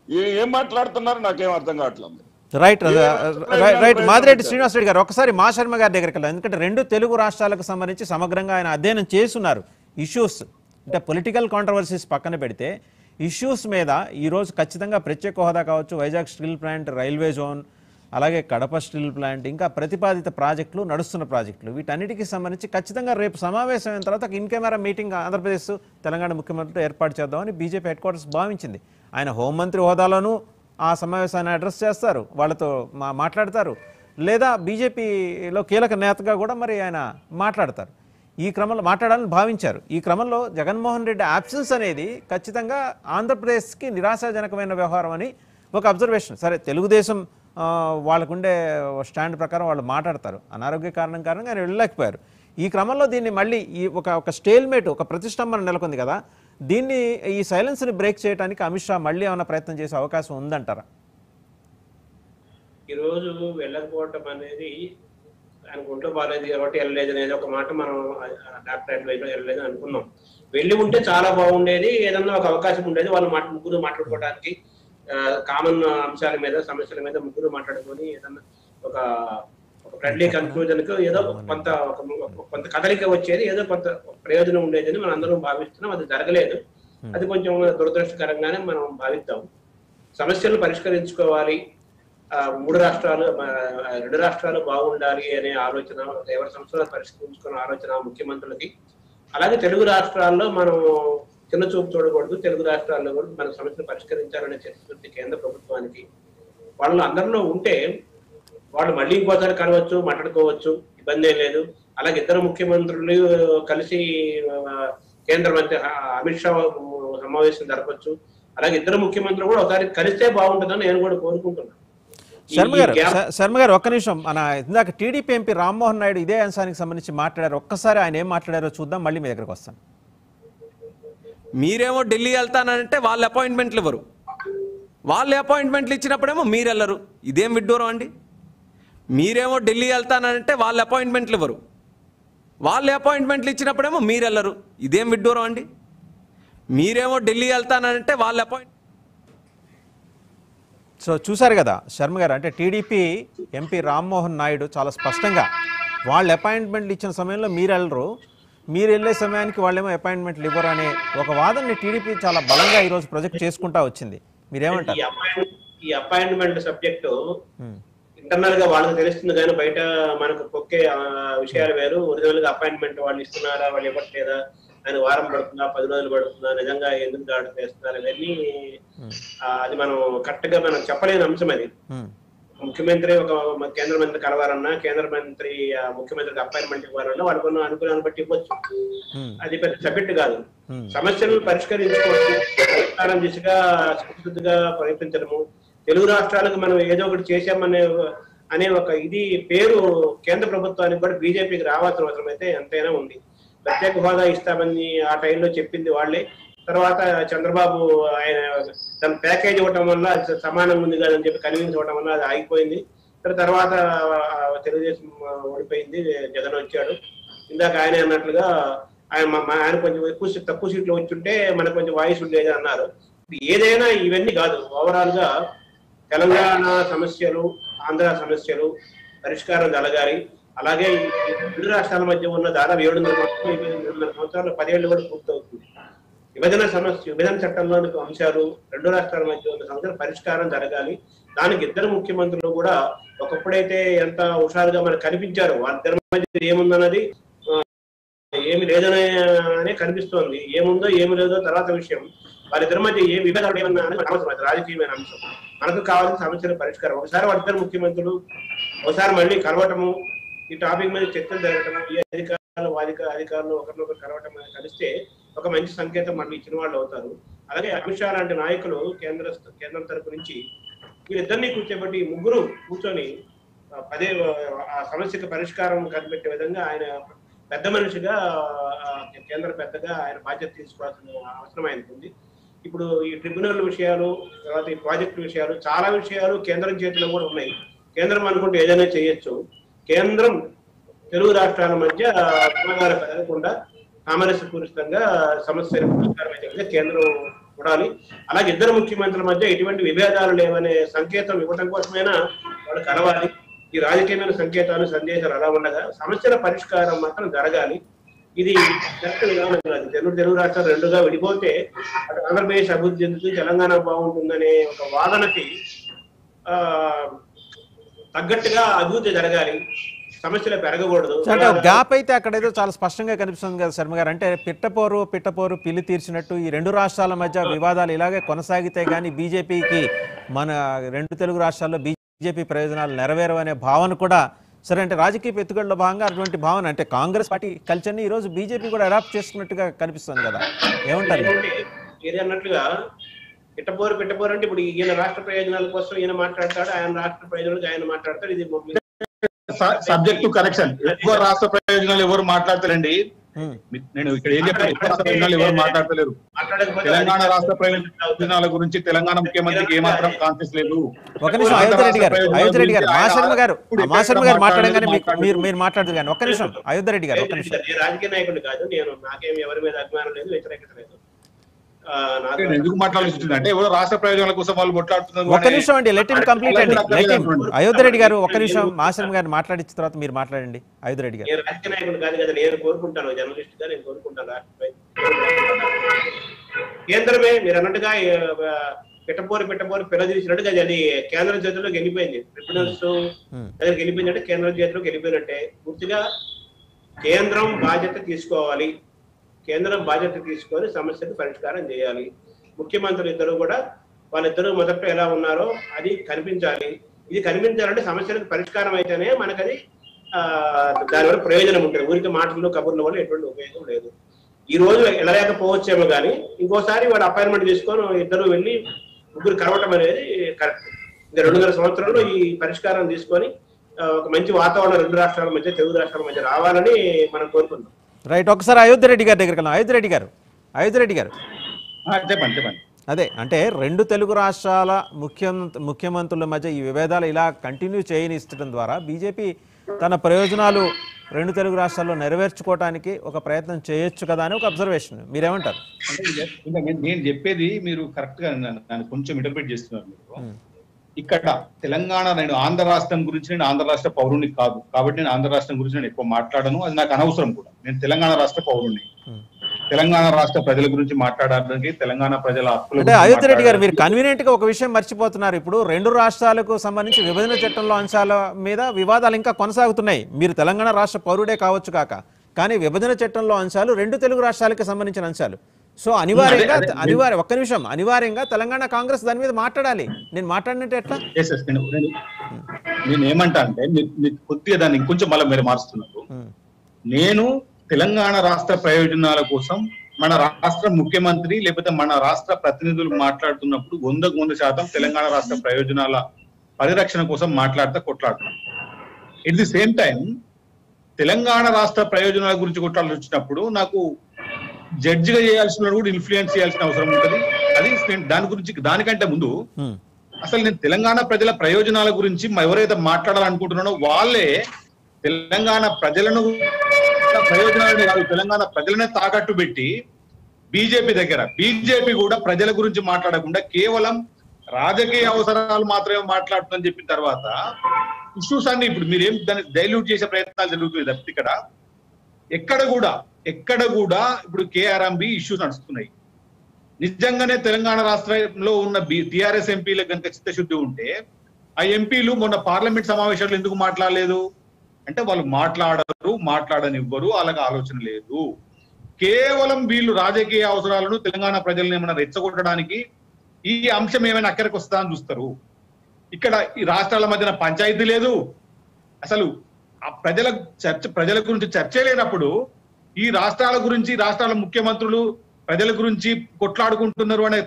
ఏ- ఏం మాట్లాడుతున్నారు నాకేం అర్థం కావట్లేదు రైట్ ఏ రైట్ రైట్ ప్రయోజనం మాదిరెడ్డి లేదు. శ్రీనివాస్ రెడ్డి గారు ఒకసారి మా శర్మ గారి దగ్గరికి వెళ్ళాం ఎందుకంటే రెండు తెలుగు రాష్ట్రాలకు సంబంధించి సమగ్రంగా ఆయన అధ్యయనం చేస్తున్నారు ఇష్యూస్ అంటే పొలిటికల్ కాంట్రవర్సీస్ పక్కన పెడితే ఇష్యూస్ మీద ఈరోజు ఖచ్చితంగా ప్రత్యేక హోదా కావచ్చు Vizag steel plant railway zone అలాగే కడప స్టీల్ ప్లాంట్ ఇంకా ప్రతిపాదిత ప్రాజెక్టులు నడుస్తున్న ప్రాజెక్టులు వీటన్నిటికీ సంబంధించి ఖచ్చితంగా రేపు సమావేశం అయిన తర్వాత ఒక in camera meeting Andhra Pradesh Telangana ముఖ్యమంత్రితో ఏర్పాటు చేద్దామని బీజేపీ హెడ్ క్వార్టర్స్ భావించింది ఆయన హోంమంత్రి హోదాలోనూ ఆ సమావేశాన్ని అడ్రస్ చేస్తారు వాళ్ళతో మా మాట్లాడతారు లేదా బీజేపీలో కీలక నేతగా కూడా మరి ఆయన మాట్లాడతారు ఈ క్రమంలో మాట్లాడాలని భావించారు ఈ క్రమంలో జగన్మోహన్ రెడ్డి యాబ్సెన్స్ అనేది ఖచ్చితంగా ఆంధ్రప్రదేశ్కి నిరాశాజనకమైన వ్యవహారం అని ఒక అబ్జర్వేషన్ సరే తెలుగుదేశం ఆ, వాళ్ళకుండే స్టాండ్ ప్రకారం వాళ్ళు మాట్లాడతారు అనారోగ్య కారణం కారణంగా ఆయన వెళ్ళలేకపోయారు ఈ క్రమంలో దీన్ని మళ్ళీ ఈ ఒక ఒక స్టేల్మేట్ ఒక ప్రతిష్టంభన నెలకొంది కదా దీన్ని ఈ సైలెన్స్ని బ్రేక్ చేయడానికి అమిత్ షా మళ్ళీ ఏమైనా ప్రయత్నం చేసే అవకాశం ఉందంటారా ఈ రోజు వెళ్ళకపోవటం అనేది ఆయన ఒంట్లో బాగాలేదు కాబట్టి వెళ్ళలేదు అనేది ఒక మాట మనం డాక్టర్ అడ్వైజ్ వెళ్ళలేదు అనుకున్నాం వెళ్ళి ఉంటే చాలా బాగుండేది ఏదన్నా ఒక అవకాశం ఉండేది వాళ్ళు మాట ముగ్గురు మాట్లాడుకోవడానికి కామన్ అంశాల మీద సమస్యల మీద ముగ్గురు మాట్లాడుకొని ఏదన్నా ఒక ఒక ఫ్రెండ్లీ కన్క్లూజన్ కు ఏదో కొంత ఒక- కొంత కదలిక వచ్చేది ఏదో కొంత ప్రయోజనం ఉండేది అని మనం అందరం భావిస్తున్నాం అది జరగలేదు అది కొంచెం దురదృష్టకరంగానే మనం భావిద్దాం సమస్యలు పరిష్కరించుకోవాలి ఆ, మూడు రాష్ట్రాలు ఆ, రెండు రాష్ట్రాలు బాగుండాలి అనే ఆలోచన ఎవరి సంస్థలు పరిష్కరించుకునే ఆలోచన ముఖ్యమంత్రులకి అలాగే తెలుగు రాష్ట్రాల్లో మనం చిన్న చూపు చూడకూడదు తెలుగు రాష్ట్రాల్లో కూడా మన సమస్యలు పరిష్కరించాలనే చిత్తశుద్ధి కేంద్ర ప్రభుత్వానికి వాళ్ళు అందరిలో ఉంటే వాళ్ళు మళ్ళీ ఇంకోసారి కలవచ్చు మాట్లాడుకోవచ్చు ఇబ్బంది ఏం లేదు అలాగే ఇద్దరు ముఖ్యమంత్రులు కలిసి ఆ, కేంద్ర మంత్రి ఆ, అమిత్ షా సమావేశం జరపచ్చు అలాగే ఇద్దరు ముఖ్యమంత్రులు కూడా ఒకసారి కలిస్తే బాగుంటుందని నేను కూడా కోరుకుంటున్నాను ఈ- శర్మ ఈ గారు gap- శ- శర్మ గారు ఒక్క నిమిషం మన ఇందాక టీడీపీ ఎంపీ రామ్మోహన్ నాయుడు ఇదే అంశానికి సంబంధించి మాట్లాడారు ఒక్కసారి ఆయన ఏం మాట్లాడారో చూద్దాం మళ్ళీ మీ దగ్గరకు వస్తాను మీరేమో ఢిల్లీ వెళ్తానంటే వాళ్ళు అపాయింట్మెంట్లు ఇవ్వరు వాళ్ళు అపాయింట్మెంట్లు ఇచ్చినప్పుడేమో మీరు వెళ్ళరు ఇదేం విడ్డూరం అండి మీరేమో ఢిల్లీ వెళ్తానంటే వాళ్ళు అపాయింట్మెంట్లు ఇవ్వరు వాళ్ళు అపాయింట్మెంట్లు ఇచ్చినప్పుడేమో మీరు వెళ్ళరు ఇదేం విడ్డూరం అండి మీరేమో ఢిల్లీ వెళ్తానంటే వాళ్ళు అపాయింట్ సో చూశారు కదా శర్మ గారు అంటే టీడీపీ ఎంపీ రామ్మోహన్ నాయుడు చాలా స్పష్టంగా వాళ్ళు అపాయింట్మెంట్లు ఇచ్చిన సమయంలో మీరు వెళ్ళరు మీరు వెళ్ళే సమయానికి వాళ్ళేమో అపాయింట్మెంట్లు ఇవ్వరు అనే ఒక వాదనని టీడీపీ చాలా బలంగా ఈరోజు ప్రొజెక్ట్ చేసుకుంటా వచ్చింది మీరేమంటారు ఈ అపాయింట్ ఈ అపాయింట్మెంట్ సబ్జెక్టు ఉమ్, ఇంటర్నల్ గా వాళ్ళకి తెలుస్తుంది కానీ బయట మనకు పొక్కే ఆ, విషయాలు వేరు ఒరిజినల్ గా అపాయింట్మెంట్ వాళ్ళు ఇస్తున్నారా వాళ్ళు ఇవ్వట్లేదా ఆయన వారం పడుతుందా పది రోజులు పడుతుందా నిజంగా ఎందుకు దాడి చేస్తున్నారు ఇవన్నీ ఆ, అది మనం కరెక్ట్ గా మనం చెప్పలేని అంశం అది ఉమ్, ముఖ్యమంత్రి ఒక మ- కేంద్ర మంత్రి కలవాలన్నా కేంద్ర మంత్రి ఆ, ముఖ్యమంత్రికి అపాయింట్మెంట్ ఇవ్వాలన్నా వాళ్ళకున్న అనుకూలాన్ని బట్టి ఇవ్వచ్చు ఉమ్, అది పెద్ద సబ్జెక్ట్ కాదు Hmm. సమస్యలను పరిష్కరించుకోవచ్చు పరిష్కారం దిశగా శక్తిగా ప్రయత్నించడము తెలుగు రాష్ట్రాలకు మనం ఏదో ఒకటి చేశామనే అనే ఒక ఇది పేరు కేంద్ర ప్రభుత్వానికి కూడా బీజేపీకి రావాల్సిన అవసరం అయితే ఎంతైనా ఉంది ప్రత్యేక హోదా ఇస్తామని ఆ టైంలో చెప్పింది వాళ్ళే తర్వాత చంద్రబాబు ఆయన తన ప్యాకేజ్ ఇవ్వటం వల్ల అది సమానంగా ఉంది కదని చెప్పి కన్విన్స్ ఇవ్వటం వల్ల అది ఆగిపోయింది మరి తర్వాత ఆ, తెలుగుదేశం ఓడిపోయింది జగన్ వచ్చాడు ఇందాక ఆయన అన్నట్లుగా ఆయన మా- మా ఆయన కొంచెం ఎక్కువ సీ- తక్కువ సీట్లు వచ్చుంటే మనకు కొంచెం వాయిస్ ఉండేది అన్నారు ఏదైనా ఇవన్నీ కాదు ఓవరాల్ గా తెలంగాణ సమస్యలు ఆంధ్ర సమస్యలు పరిష్కారం జరగాలి అలాగే ఈ రెండు రాష్ట్రాల మధ్య ఉన్న దాదాపు ఏడు వందల సంవత్సరాలు, ఏడున్నర సంవత్సరాలు పదేళ్ళు కూడా పూర్తవుతుంది విభజన సమస్య విభజన చట్టంలోని అంశాలు రెండు రాష్ట్రాల మధ్య ఉన్న సమస్యలు పరిష్కారం జరగాలి దానికి ఇద్దరు ముఖ్యమంత్రులు కూడా ఒకప్పుడైతే ఎంత హుషారుగా మనకు కనిపించారు వాళ్ళిద్దరి మధ్య ఏముందన్నది ఆ, ఏమి లేదనే అనే కనిపిస్తోంది ఏముందో ఏమి లేదో తర్వాత విషయం వాళ్ళిద్దరి మధ్య ఏ విభేదాలు ఏమన్నా అనేది మనకు అనవసరం అది రాజకీయమైన అంశం మనకు కావాల్సిన సమస్యల పరిష్కారం ఒకసారి వాళ్ళిద్దరు ముఖ్యమంత్రులు ఒకసారి మళ్ళీ కలవటము ఈ టాపిక్ మీద చర్చలు జరగటము ఈ అధికారులు వాదిక అధికారులు ఒకరినొకరు కలవటం అనేది కలిస్తే ఒక మంచి సంకేతం మనకి ఇచ్చిన వాళ్ళు అవుతారు అలాగే అమిత్ షా లాంటి నాయకులు కేంద్ర కేంద్రం తరపు నుంచి వీళ్ళిద్దరినీ కూర్చోబెట్టి ఈ ముగ్గురు కూర్చొని ఆ, పదే ఆ సమస్యకు పరిష్కారం కనిపెట్టే విధంగా ఆయన పెద్ద మనిషిగా ఆ, కేంద్ర పెద్దగా ఆయన బాధ్యత తీసుకోవాల్సిన అవసరం ఆయనకు ఉంది ఇప్పుడు ఈ ట్రిబ్యునల్ విషయాలు తర్వాత ఈ ప్రాజెక్టు విషయాలు చాలా విషయాలు కేంద్రం చేతిలో కూడా ఉన్నాయి కేంద్రం అనుకుంటే ఏదైనా చేయొచ్చు కేంద్రం తెలుగు రాష్ట్రాల మధ్య వివాదాలు పెరగకుండా సామరస్యపూరితంగా సమస్యల పరిష్కారం అయితే కనుక కేంద్రం చూడాలి అలాగే ఇద్దరు ముఖ్యమంత్రుల మధ్య ఎటువంటి విభేదాలు లేవనే సంకేతం ఇవ్వడం కోసమైనా వాళ్ళు కలవాలి ఈ రాజకీయమైన సంకేతాలు సందేశాలు అలా ఉండగా సమస్యల పరిష్కారం మాత్రం జరగాలి ఇది కరెక్ట్ విధానం కాదు తెలుగు తెలుగు రాష్ట్రాలు రెండుగా విడిపోతే అటు ఆంధ్రప్రదేశ్ అభివృద్ధి చెందుతుంది తెలంగాణ బాగుంటుందనే ఒక వాదనకి ఆ తగ్గట్టుగా అభివృద్ధి జరగాలి సమస్యలు పెరగకూడదు సో అంటే ఒక గ్యాప్ అయితే అక్కడ ఏదో చాలా స్పష్టంగా కనిపిస్తుంది కదా శర్మ గారు అంటే పిట్టపోరు పిట్టపోరు పిల్లి తీర్చినట్టు ఈ రెండు రాష్ట్రాల మధ్య వివాదాలు ఇలాగే కొనసాగితే కానీ బీజేపీకి మన రెండు తెలుగు రాష్ట్రాల్లో బీజేపీ ప్రయోజనాలు నెరవేరవనే భావన కూడా సరే అంటే రాజకీయ ఎత్తుగడలో భాగంగా అటువంటి భావన అంటే కాంగ్రెస్ పార్టీ కల్చర్ని ఈరోజు బీజేపీ కూడా అడాప్ట్ చేసుకున్నట్టుగా కనిపిస్తుంది కదా ఏమంటారు మీరు? ఏంటంటే మీరు అన్నట్లుగా పిట్టపోరు పిట్టపోరు అంటే ఇప్పుడు ఈయన రాష్ట్ర ప్రయోజనాల కోసం ఈయన మాట్లాడతాడు ఆయన రాష్ట్ర ప్రయోజనాలకు ఆయన మాట్లాడతాడు ఇది సబ్జెక్ట్ టు కరెక్షన్ ఎక్కువ రాష్ట్ర ప్రయోజనాలు ఎవరు మాట్లాడతారండి ఉమ్. మీ- నేను ఇక్కడ ఏం చెప్పాను ఎక్కువ రాష్ట్ర ప్రయోజనాలు ఎవరు మాట్లాడతలేరు మాట్లాడకపోతే తెలంగాణ రాష్ట్ర ప్రయోజనాల గురించి తెలంగాణ ముఖ్యమంత్రికి ఏమాత్రం కాన్ఫిడెన్స్ లేదు ఒక నిమిషం అయోధ్య రెడ్డి గారు అయోధ్య రెడ్డి గారు మాశర్మ గారు మాశర్మ గారు మాట్లాడగానే మీకు మీరు మీరు మాట్లాడదు కానీ ఒక్క నిమిషం అయోధ్య రెడ్డి గారు ఒక్క నిమిషం నేను రాజకీయ నాయకుడు కాదు నేను నాకేం ఎవరి మీద అభిమానం లేదు వ్యతిరేకత లేదు ఆ, నాకు నేను ఎందుకు మాట్లాడాల్సి వచ్చింది అంటే ఎవరో రాష్ట్ర ప్రయోజనాల కోసం వాళ్ళు కొట్లాడుతున్నారు ఒక్క అనే- నిమిషం అండి లెట్ ఇన్ కంప్లీట్ అండి అలాగే లెట్ ఇన్ అర్థం అయోధ్య రెడ్డి గారు ఒక్క నిమిషం మాశర్మ గారిని మాట్లాడించిన తర్వాత మీరు మాట్లాడండి అయోధ్య రెడ్డి గారు నేను రాజకీయ నాయకుడు కాదు కదా నేను కోరుకుంటాను జర్నలిస్ట్ గా నేను కోరుకుంటాను రాష్ట్ర ప్రయోజనాలు. కేంద్రమే మీరు అన్నట్టుగా ఆ, పెట్టపోరు పెట్టపోరు పిల్లదీసినట్టుగా అది కేంద్ర చేతుల్లోకి వెళ్ళిపోయింది ట్రిబ్యునల్స్ Hmm. దగ్గరికి వెళ్ళిపోయిందంటే కేంద్రం చేతిలోకి వెళ్ళిపోయినట్టే పూర్తిగా కేంద్రం బాధ్యత తీసుకోవాలి కేంద్రం బాధ్యత తీసుకొని సమస్యకు పరిష్కారం చేయాలి ముఖ్యమంత్రులు ఇద్దరు కూడా వాళ్ళిద్దరూ మొదట్లో ఎలా ఉన్నారో అది కనిపించాలి ఇది కనిపించాలంటే సమస్యలకు పరిష్కారం అయితేనే మనకది ఆ, దానివల్ల ప్రయోజనం ఉంటుంది ఊరికి మాటలు కబుర్ల వల్ల ఎటువంటి ఉపయోగం లేదు ఈ రోజు వెళ్ళలేకపోవచ్చేమో కానీ ఇంకోసారి వాడు అపాయింట్మెంట్ తీసుకొని ఇద్దరు వెళ్ళి ముగ్గురు కలవటం అనేది కరెక్ట్ ఇంకా రెండున్నర సంవత్సరంలో ఈ పరిష్కారం తీసుకొని ఆ, ఒక మంచి వాతావరణం రెండు రాష్ట్రాల మధ్య తెలుగు రాష్ట్రాల మధ్య రావాలని మనం కోరుకుందాం రైట్ ఒకసారి అయోధ్య రెడ్డి గారి దగ్గరికి వెళ్దాం అయోధ్య రెడ్డి గారు అయోధ్య రెడ్డి గారు ఆ, చెప్పండి చెప్పండి అదే అంటే రెండు తెలుగు రాష్ట్రాల ముఖ్య ముఖ్యమంత్రుల మధ్య ఈ విభేదాలు ఇలా కంటిన్యూ చేయనిస్తడం ద్వారా బీజేపీ తన ప్రయోజనాలు రెండు తెలుగు రాష్ట్రాల్లో నెరవేర్చుకోవడానికి ఒక ప్రయత్నం చేయొచ్చు కదా అని ఒక అబ్జర్వేషన్ మీరేమంటారు అంటే ఇదే- ఇంకా నేను- నేను చెప్పేది మీరు కరెక్ట్ గా నన్ను నన్ను కొంచెం ఇంటర్ప్రిట్ చేస్తున్నారు మీరు ఇక్కడ తెలంగాణ నేను ఆంధ్ర రాష్ట్రం గురించి నేను ఆంధ్ర రాష్ట్ర పౌరుని కాదు కాబట్టి నేను ఆంధ్ర రాష్ట్రం గురించి నేను ఎక్కువ మాట్లాడను అది నాకు అనవసరం కూడా నేను తెలంగాణ రాష్ట్ర పౌరుని Hmm. తెలంగాణ రాష్ట్ర ప్రజల గురించి మాట్లాడడానికి తెలంగాణ ప్రజల హక్కుల అంటే గురించి అయోధ్య రెడ్డి గారు మీరు మాట్లాడడానికి- కన్వీనియంట్ గా ఒక విషయం మర్చిపోతున్నారు ఇప్పుడు రెండు రాష్ట్రాలకు సంబంధించి విభజన చట్టంలో అంశాల మీద వివాదాలు ఇంకా కొనసాగుతున్నాయి మీరు తెలంగాణ రాష్ట్ర పౌరుడే కావచ్చు కాక కానీ విభజన చట్టంలో అంశాలు రెండు తెలుగు రాష్ట్రాలకు సంబంధించిన అంశాలు సో అనివార్యంగా అదే, అదే. అనివార్య ఒక్క నిమిషం అనివార్యంగా తెలంగాణ కాంగ్రెస్ దాని మీద మాట్లాడాలి నేను మాట్లాడినట్టు ఎట్లా Yes, yes, నేను నేను- నేను ఏమంటా అంటే మీరు- మీరు కొద్దిగా దాన్ని ఇంకొంచెం మళ్ళీ మీరు మారుస్తున్నారు ఉమ్, నేను తెలంగాణ రాష్ట్ర ప్రయోజనాల కోసం మన రాష్ట్ర ముఖ్యమంత్రి లేకపోతే మన రాష్ట్ర ప్రతినిధులు మాట్లాడుతున్నప్పుడు వందకు వంద శాతం తెలంగాణ రాష్ట్ర ప్రయోజనాల పరిరక్షణ కోసం మాట్లాడతా కొట్లాడతాం at the same time Telangana రాష్ట్ర ప్రయోజనాల గురించి కొట్లాడాల్సి వచ్చినప్పుడు నాకు జడ్జిగా చేయాల్సిన కూడా ఇన్ఫ్లుయెన్స్ చేయాల్సిన అవసరం ఉంటుంది అది నేను దాని గురించి దానికంటే ముందు ఉమ్, అసలు నేను తెలంగాణ ప్రజల ప్రయోజనాల గురించి మ- ఎవరైతే మాట్లాడాలనుకుంటున్నానో వాళ్ళే తెలంగాణ ప్రజలను ప్రయోజనాలని కాదు తెలంగాణ ప్రజలనే తాకట్టు పెట్టి బీజేపీ దగ్గర బీజేపీ కూడా ప్రజల గురించి మాట్లాడకుండా కేవలం రాజకీయ అవసరాలు మాత్రమే మాట్లాడుతుందని చెప్పిన తర్వాత ఇష్యూస్ అన్ని ఇప్పుడు మీరేం దాన్ని డైల్యూట్ చేసే ప్రయత్నాలు జరుగుతుంది తప్పితే ఇక్కడ ఎక్కడ కూడా ఎక్కడ కూడా ఇప్పుడు కేఆర్ఎంబి ఇష్యూస్ నడుస్తున్నాయి నిజంగానే తెలంగాణ రాష్ట్రంలో ఉన్న టిఆర్ఎస్ ఎంపీలకు కనుక చిత్తశుద్ధి ఉంటే ఆ ఎంపీలు మొన్న పార్లమెంట్ సమావేశాలు ఎందుకు మాట్లాడలేదు అంటే వాళ్ళు మాట్లాడరు మాట్లాడనివ్వరు వాళ్ళకి ఆలోచన లేదు కేవలం వీళ్ళు రాజకీయ అవసరాలను తెలంగాణ ప్రజలను ఏమైనా రెచ్చగొట్టడానికి ఈ అంశం ఏమైనా అక్కడికి వస్తా అని చూస్తారు ఇక్కడ ఈ రాష్ట్రాల మధ్యన పంచాయతీ లేదు అసలు ఆ ప్రజల చర్చ ప్రజల గురించి చర్చే లేనప్పుడు ఈ రాష్ట్రాల గురించి రాష్ట్రాల ముఖ్యమంత్రులు ప్రజల గురించి కొట్లాడుకుంటున్నారు అనే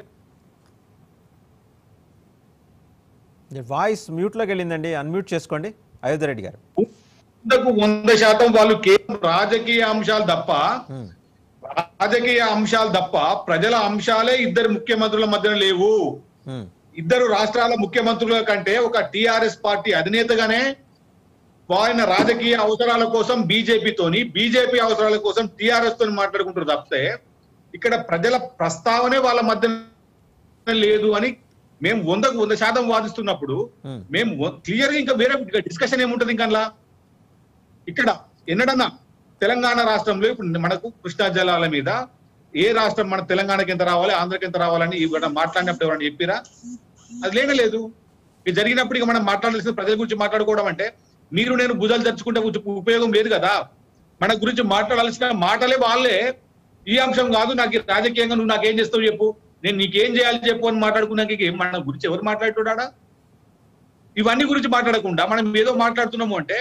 వాయిస్ మ్యూట్లోకి వెళ్ళిందండి అన్మ్యూట్ చేసుకోండి అయోధ్య రెడ్డి గారు వందకు వంద శాతం వాళ్ళు కేవలం రాజకీయ అంశాలు తప్ప ఉమ్, రాజకీయ అంశాలు తప్ప ప్రజల అంశాలే ఇద్దరు ముఖ్యమంత్రుల మధ్యన లేవు ఉమ్, ఇద్దరు రాష్ట్రాల ముఖ్యమంత్రుల కంటే ఒక టిఆర్ఎస్ పార్టీ అధినేతగానే ఆయన రాజకీయ అవసరాల కోసం బీజేపీతోని బీజేపీ అవసరాల కోసం టిఆర్ఎస్ తోని మాట్లాడుకుంటారు తప్పితే ఇక్కడ ప్రజల ప్రస్తావనే వాళ్ళ మధ్య లేదు అని మేము వందకు వంద శాతం వాదిస్తున్నప్పుడు Hmm. మేము క్లియర్ గా ఇంకా వేరే డిస్కషన్ ఏముంటది ఇంకా అందులో? ఇక్కడ ఎన్నడన్నా తెలంగాణ రాష్ట్రంలో ఇప్పుడు మనకు కృష్ణా జలాల మీద ఏ రాష్ట్రం మన తెలంగాణకి ఎంత రావాలి ఆంధ్రకి ఎంత రావాలని ఇక్కడ మాట్లాడినప్పుడు ఎవరైనా చెప్పిరా అది లేనే లేదు ఇది జరిగినప్పుడు ఇక మనం మాట్లాడాల్సిన ప్రజల గురించి మాట్లాడుకోవడం అంటే మీరు నేను భుజాలు తెచ్చుకుంటే కొంచెం ఉపయోగం లేదు కదా మన గురించి మాట్లాడాల్సిన మాటలే వాళ్ళే ఈ అంశం కాదు నాకు ఇది రాజకీయంగా నువ్వు నాకేం చేస్తావు చెప్పు నేను నీకేం చేయాలి చెప్పు అని మాట్లాడుకున్నాక ఇక ఏం మన గురించి ఎవరు మాట్లాడుతున్నాడా ఇవన్నీ గురించి మాట్లాడకుండా మనం ఏదో మాట్లాడుతున్నాము అంటే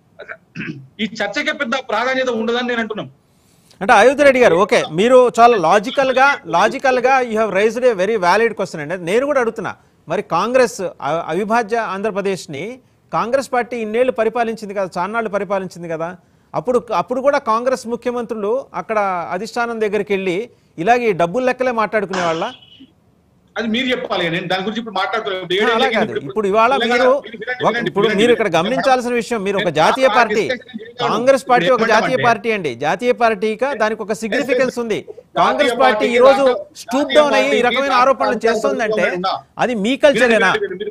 ఈ చర్చకే పెద్ద ప్రాధాన్యత ఉండదని నేను అంటున్నాం అంటే అయోధ్య రెడ్డి గారు ఓకే మీరు చాలా లాజికల్ గా లాజికల్ గా you have raised a very valid question అండి నేను కూడా అడుగుతున్నా మరి కాంగ్రెస్ అ- అవిభాజ్య ఆంధ్రప్రదేశ్ని కాంగ్రెస్ పార్టీ ఇన్నేళ్లు పరిపాలించింది కదా చాన్నాళ్ళు పరిపాలించింది కదా అప్పుడు అప్పుడు కూడా కాంగ్రెస్ ముఖ్యమంత్రులు అక్కడ అధిష్టానం దగ్గరికి వెళ్ళి ఇలాగే ఈ డబ్బులు లెక్కలే మాట్లాడుకునే వాళ్ళ అది మీరు చెప్పాలి నేను దాని గురించి ఇప్పుడు మాట్లాడుతున్నాను అలా కాదు ఇప్పుడు ఇవాళ మీరు ఒక- ఇప్పుడు మీరు ఇక్కడ గమనించాల్సిన విషయం మీరు ఒక జాతీయ పార్టీ కాంగ్రెస్ పార్టీ ఒక జాతీయ పార్టీ అండి జాతీయ పార్టీగా దానికి ఒక సిగ్నిఫికెన్స్ ఉంది కాంగ్రెస్ పార్టీ ఈ రోజు స్టూప్ డౌన్ అయ్యి ఈ రకమైన ఆరోపణలు చేస్తుందంటే అది మీ కల్చరేనా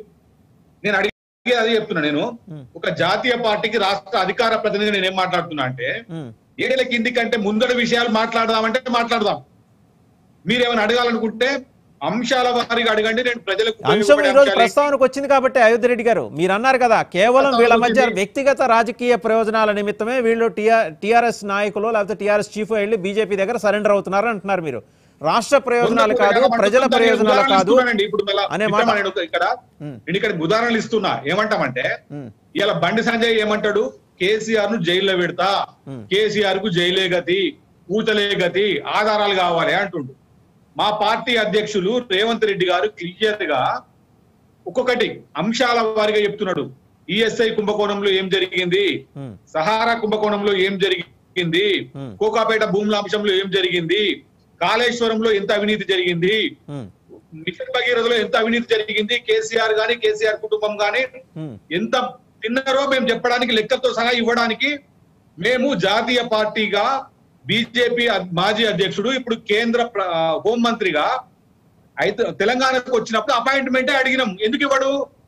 నేను అడిగే అదే చెప్తున్నా నేను ఒక జాతీయ పార్టీకి రాష్ట్ర అధికార ప్రతినిధి నేను ఏం మాట్లాడుతున్నా అంటే ఉమ్, ఏడల కింది కంటే ముందర విషయాలు మాట్లాడదామంటే మాట్లాడదాం మీరేమైనా అడగాలనుకుంటే అంశాల వారిగా అడగండి నేను ప్రజలకు అంశం ఉపయోగపడే ఈ రోజు అంశాలు ప్రస్తావనకు వచ్చింది కాబట్టి అయోధ్య రెడ్డి గారు మీరు అన్నారు కదా కేవలం వీళ్ళ మధ్య వ్యక్తిగత రాజకీయ ప్రయోజనాల నిమిత్తమే వీళ్ళు టిఆర్ఎస్ నాయకులు లేకపోతే టిఆర్ఎస్ చీఫ్ వెళ్ళి బీజేపీ దగ్గర సరెండర్ అవుతున్నారు అంటున్నారు మీరు రాష్ట్ర ప్రయోజనాలు కాదు ప్రజల ప్రయోజనాలు కాదు ఇస్తున్నానండి. ఇప్పుడు మళ్ళా అనే ఇక్కడ మాట నేను ఒక- ఇక్కడ ఉమ్. నేను ఇక్కడ ఉదాహరణలు ఇస్తున్నా ఏమంటామంటే ఉమ్, ఇలా బండి సంజయ్ ఏమంటాడు కేసీఆర్ ను జైల్లో పెడతా ఉమ్. కేసీఆర్ కు జైలే గతి ఊతలే గతి ఆధారాలు కావాలి అంటుండు మా పార్టీ అధ్యక్షులు రేవంత్ రెడ్డి గారు క్లియర్ గా ఒక్కొక్కటి అంశాల వారిగా చెప్తున్నాడు ఈఎస్ఐ కుంభకోణంలో ఏం జరిగింది ఉమ్, సహారా కుంభకోణంలో ఏం జరిగింది Hmm. కోకాపేట భూముల అంశంలో ఏం జరిగింది కాళేశ్వరంలో ఎంత అవినీతి జరిగింది ఉమ్, మిషన్ భగీరథలో ఎంత అవినీతి జరిగింది కేసీఆర్ గాని కేసీఆర్ కుటుంబం గాని ఉమ్, ఎంత తిన్నారో మేము చెప్పడానికి లెక్కతో సహా ఇవ్వడానికి మేము జాతీయ పార్టీగా బీజేపీ మాజీ అధ్యక్షుడు ఇప్పుడు కేంద్ర ప్ర- హోంమంత్రిగా అయితే తెలంగాణకు వచ్చినప్పుడు అపాయింట్మెంటే అడిగినాం ఎందుకు ఇవ్వడు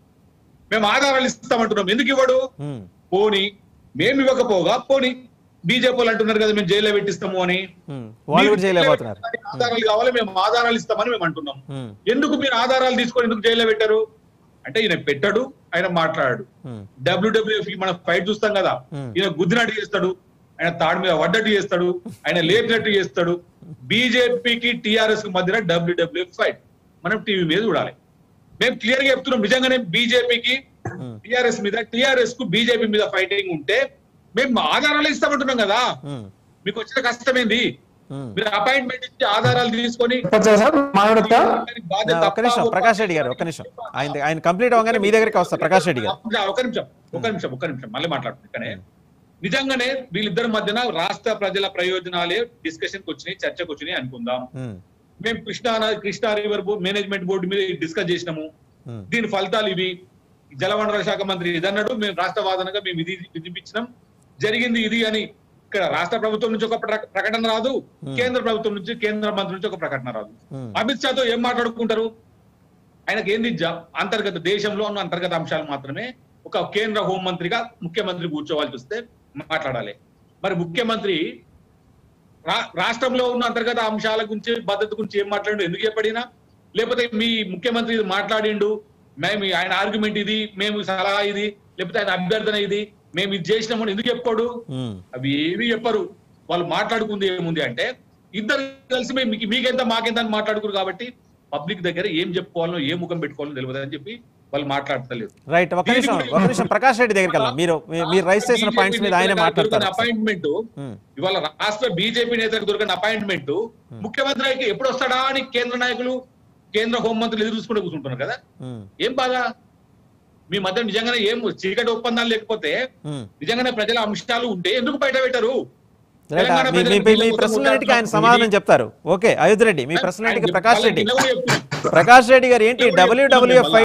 మేము ఆధారాలు ఇస్తామంటున్నాం ఎందుకు ఇవ్వడు ఉమ్, పోని మేము ఇవ్వకపోగా పోని బీజేపీ వాళ్ళు అంటున్నారు కదా మేము జైల్లో పెట్టిస్తాము అని ఉమ్. వాళ్ళు కూడా చేయలేకపోతున్నారు ఆధారాలు కావాలి మేము ఆధారాలు ఇస్తామని మేము అంటున్నాం ఉమ్, ఎందుకు మీరు ఆధారాలు తీసుకొని ఎందుకు జైల్లో పెట్టారు అంటే ఈయన పెట్టాడు ఆయన మాట్లాడాడు ఉమ్, డబ్ల్యూడబ్ల్యూఎఫ్ మనం ఫైట్ చూస్తాం కదా Hmm. ఈయన గుద్దినట్టు చేస్తాడు ఆయన తాడు మీద పడ్డట్టు చేస్తాడు ఆయన లేపినట్టు చేస్తాడు బీజేపీకి టిఆర్ఎస్ కి మధ్యన డబ్ల్యూడబ్ల్యూఎఫ్ ఫైట్ మనం టీవీ మీద చూడాలి మేము క్లియర్ గా చెప్తున్నాం నిజంగానే బీజేపీకి Hmm. టిఆర్ఎస్ మీద టిఆర్ఎస్ కు బీజేపీ మీద ఫైటింగ్ ఉంటే మేము ఆధారాలు ఇస్తామంటున్నాం కదా ఉమ్, మీకు వచ్చిన కష్టం ఏంది ఉమ్. మీరు అపాయింట్మెంట్ ఇచ్చి ఆధారాలు తీసుకొని మాట్లాడతా బాధ్యత ఒక్క నిమిషం తప్ప- ప్రకాష్ రెడ్డి గారు ఒక్క నిమిషం ఆయన ఆయన కంప్లీట్ అవ్వగానే మీ దగ్గరికి వస్తా ప్రకాష్ రెడ్డి గారు ఒక నిమిషం ఒక నిమిషం ఒక నిమిషం మళ్ళీ మాట్లాడుతున్నానే నిజంగానే వీళ్ళిద్దరి మధ్యన రాష్ట్ర ప్రజల ప్రయోజనాలే డిస్కషన్ కి వచ్చినాయి చర్చకు వచ్చినాయి అనుకుందాం ఉమ్, మేము Krishna Krishna river management board మీద డిస్కస్ చేసినాము ఉమ్, దీని ఫలితాలు ఇవి జలవనరుల శాఖ మంత్రి ఇది అన్నాడు మేము రాష్ట్ర వాదనగా మేము ఇది వినిపించినాం జరిగింది ఇది అని ఇక్కడ రాష్ట్ర ప్రభుత్వం నుంచి ఒక ప్ర- ప్రకటన రాదు కేంద్ర ప్రభుత్వం నుంచి కేంద్ర మంత్రి నుంచి ఒక ప్రకటన రాదు ఉమ్. అమిత్ షాతో ఏం మాట్లాడుకుంటారు ఆయనకి ఏంది జ- అంతర్గత దేశంలో ఉన్న అంతర్గత అంశాలు మాత్రమే ఒక కేంద్ర హోంమంత్రిగా ముఖ్యమంత్రి కూర్చోవాల్సి వస్తే మాట్లాడాలి మరి ముఖ్యమంత్రి రా- రాష్ట్రంలో ఉన్న అంతర్గత అంశాల గురించి భద్రత గురించి ఏం మాట్లాడిండు ఎందుకు చెప్పడినా లేకపోతే మీ ముఖ్యమంత్రి ఇది మాట్లాడిండు మేము ఆయన ఆర్గ్యుమెంట్ ఇది మేము సలహా ఇది లేకపోతే ఆయన అభ్యర్థన ఇది మేము ఇది చేసినామని ఎందుకు చెప్పుకోడు ఉమ్, అవి ఏమీ చెప్పరు వాళ్ళు మాట్లాడుకుంది ఏముంది అంటే ఇద్దరు కలిసి మేము మీకు- మీకెంత మాకెంత అని మాట్లాడుకురు కాబట్టి పబ్లిక్ దగ్గర ఏం చెప్పుకోవాలో ఏ ముఖం పెట్టుకోవాలో తెలియదు అని చెప్పి వాళ్ళు మాట్లాడతలేదు రైట్ ఒక నిమిషం ఒక నిమిషం ప్రకాష్ రెడ్డి దగ్గరికి వెళ్దాం మీరు మీ- మీరు రైస్ చేసిన పాయింట్స్ మీద ఆయనే మాట్లాడతారు అపాయింట్మెంట్ ఉమ్, ఇవాళ రాష్ట్ర బీజేపీ నేతలకు దొరికిన అపాయింట్మెంట్ ముఖ్యమంత్రికి ఎప్పుడు వస్తాడా అని కేంద్ర నాయకులు కేంద్ర హోంమంత్రులు ఎదురు చూసుకుంటూ కూర్చుంటున్నారు కదా ఉమ్, ఏం బాధ మీ మధ్య నిజంగానే ఏం చీకటి ఒప్పందాలు లేకపోతే ఉమ్. నిజంగానే ప్రజల అంశాలు ఉంటే ఎందుకు బయట పెట్టారు రైట్ తెలంగాణ మీ- మీ- ప్రజలకు మీ- మీ ఇళ్ళ ప్రశ్నలన్నిటికీ ఆయన కోసం సమాధానం చెప్తారు ఓకే అయోధ్య రెడ్డి మీ ప్రశ్నలన్నిటికీ ఆయన ప్రకాష్ రెడ్డి వాళ్ళకి నిలవ చెప్తున్నారు. ప్రకాష్ రెడ్డి గారు ఏంటి నిలవ చెప్తున్నారు డబ్ల్యూడబ్ల్యూఎఫ్ మళ్ళా.